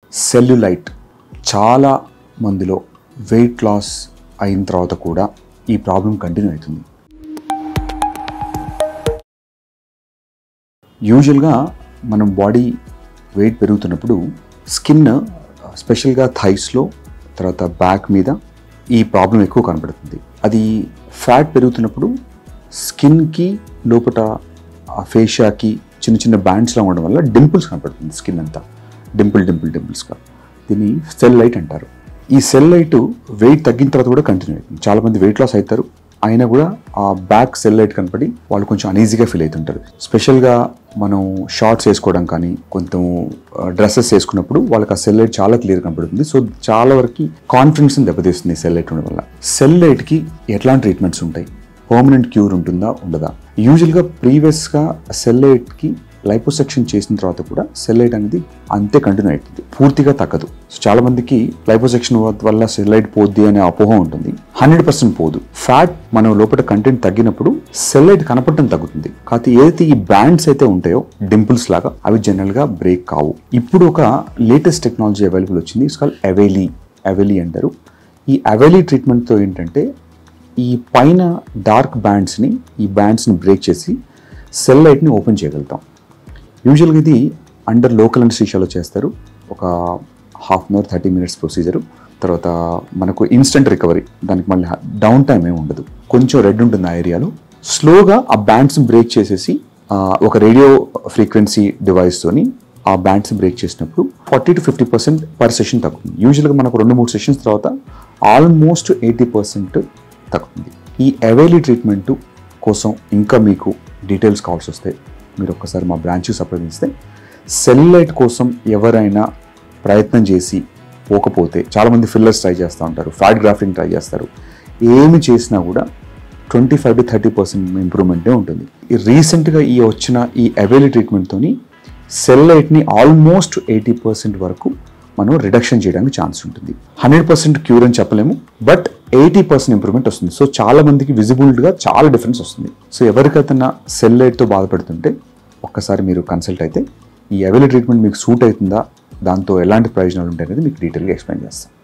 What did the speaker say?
cellulite చాలా మందిలో weight loss అయిన తర్వాత కూడా ఈ ప్రాబ్లం కంటిన్యూ అవుతుంది యూజువల్గా మనం బాడీ వెయిట్ పెరుగుతున్నప్పుడు స్కిన్ స్పెషల్గా థైస్లో తర్వాత బ్యాక్ మీద ఈ ప్రాబ్లం ఎక్కువ కనబడుతుంది అది ఫ్యాట్ పెరుగుతున్నప్పుడు స్కిన్కి లోపల ఆ ఫేషియాకి చిన్న చిన్న బ్యాండ్స్లా ఉండడం వల్ల డింపుల్స్ కనపడుతుంది స్కిన్ అంతా డింపుల్ డింపుల్ డింపుల్స్గా దీన్ని సెల్ లైట్ అంటారు ఈ సెల్ లైట్ వెయిట్ తగ్గిన తర్వాత కూడా కంటిన్యూ అవుతుంది చాలామంది వెయిట్ లాస్ అవుతారు అయినా కూడా ఆ బ్యాక్ సెల్ లైట్ కనపడి వాళ్ళు కొంచెం అనీజీగా ఫీల్ అవుతుంటారు స్పెషల్గా మనం షార్ట్స్ వేసుకోవడం కానీ కొంచెం డ్రెస్సెస్ వేసుకున్నప్పుడు వాళ్ళకి ఆ సెల్ లైట్ చాలా క్లియర్ కనపడుతుంది సో చాలా వరకు కాన్ఫిడెన్స్ని దెబ్బతీస్తుంది సెల్ లైట్ ఉండడం వల్ల సెల్ లైట్కి ఎట్లాంటి ట్రీట్మెంట్స్ ఉంటాయి పర్మనెంట్ క్యూర్ ఉంటుందా ఉండదా యూజువల్గా ప్రీవియస్గా సెల్ లైట్కి లైపోసెక్షన్ చేసిన తర్వాత కూడా సెల్ లైట్ అనేది అంతే కంటిన్యూ అవుతుంది పూర్తిగా తగ్గదు సో చాలా మందికి లైపోసెక్షన్ వల్ల సెల్ లైట్ పోద్ది అనే అపోహ ఉంటుంది హండ్రెడ్ పర్సెంట్ పోదు ఫ్యాట్ మన లోపల కంటెంట్ తగ్గినప్పుడు సెల్ లైట్ కనపడటం తగ్గుతుంది కాకపోతే ఏదైతే ఈ బ్యాండ్స్ అయితే ఉంటాయో డింపుల్స్ లాగా అవి జనరల్ గా బ్రేక్ కావు ఇప్పుడు ఒక లేటెస్ట్ టెక్నాలజీ అవైలబుల్ వచ్చింది ఇట్స్ కాల్ అవైలీ అవైలీ అంటారు ఈ అవైలీ ట్రీట్మెంట్తో ఏంటంటే ఈ పైన డార్క్ బ్యాండ్స్ని ఈ బ్యాండ్స్ని బ్రేక్ చేసి సెల్ లైట్ని ఓపెన్ చేయగలుగుతాం యూజువల్గా ఇది అండర్ లోకల్ అనస్థీషియాలో చేస్తారు ఒక half an hour thirty minutes procedure తర్వాత మనకు ఇన్స్టెంట్ రికవరీ దానికి మళ్ళీ డౌన్ టైం ఏమి ఉండదు కొంచెం రెడ్ ఉంటుంది ఆ ఏరియాలో స్లోగా ఆ బ్యాండ్స్ బ్రేక్ చేసేసి ఆ, ఒక రేడియో ఫ్రీక్వెన్సీ డివైస్తోని ఆ బ్యాండ్స్ బ్రేక్ చేసినప్పుడు forty to fifty percent per session తగ్గుతుంది యూజువల్గా మనకు రెండు మూడు సెషన్స్ తర్వాత ఆల్మోస్ట్ ఎయిటీ పర్సెంట్ తగ్గుతుంది ఈ అవైలీ ట్రీట్మెంట్ కోసం ఇంకా మీకు డీటెయిల్స్ కావాల్సి వస్తే మీరు ఒక్కసారి మా బ్రాంచ్ సంప్రదిస్తే సెల్ లైట్ కోసం ఎవరైనా ప్రయత్నం చేసి పోకపోతే చాలామంది ఫిల్లర్స్ ట్రై చేస్తూ ఉంటారు ఫ్యాట్ గ్రాఫింగ్ ట్రై చేస్తారు ఏమి చేసినా కూడా twenty five to thirty percent ఇంప్రూవ్మెంటే ఉంటుంది ఈ రీసెంట్గా ఈ వచ్చిన ఈ అవైలీ ట్రీట్మెంట్తోని సెల్ లైట్ని ఆల్మోస్ట్ ఎయిటీ పర్సెంట్ వరకు మనం రిడక్షన్ చేయడానికి ఛాన్స్ ఉంటుంది హండ్రెడ్ పర్సెంట్ క్యూర్ అని చెప్పలేము బట్ ఎయిటీ పర్సెంట్ ఇంప్రూవ్మెంట్ వస్తుంది సో చాలా మందికి విజిబుల్గా చాలా డిఫరెన్స్ వస్తుంది సో ఎవరికైనా సెల్ లైట్తో బాధపడుతుంటే ఒక్కసారి మీరు కన్సల్ట్ అయితే ఈ అవైలబుల్ ట్రీట్మెంట్ మీకు సూట్ అవుతుందా దాంతో ఎలాంటి ప్రయోజనాలు ఉంటాయి అనేది మీకు డీటెయిల్గా ఎక్స్ప్లెయిన్ చేస్తాం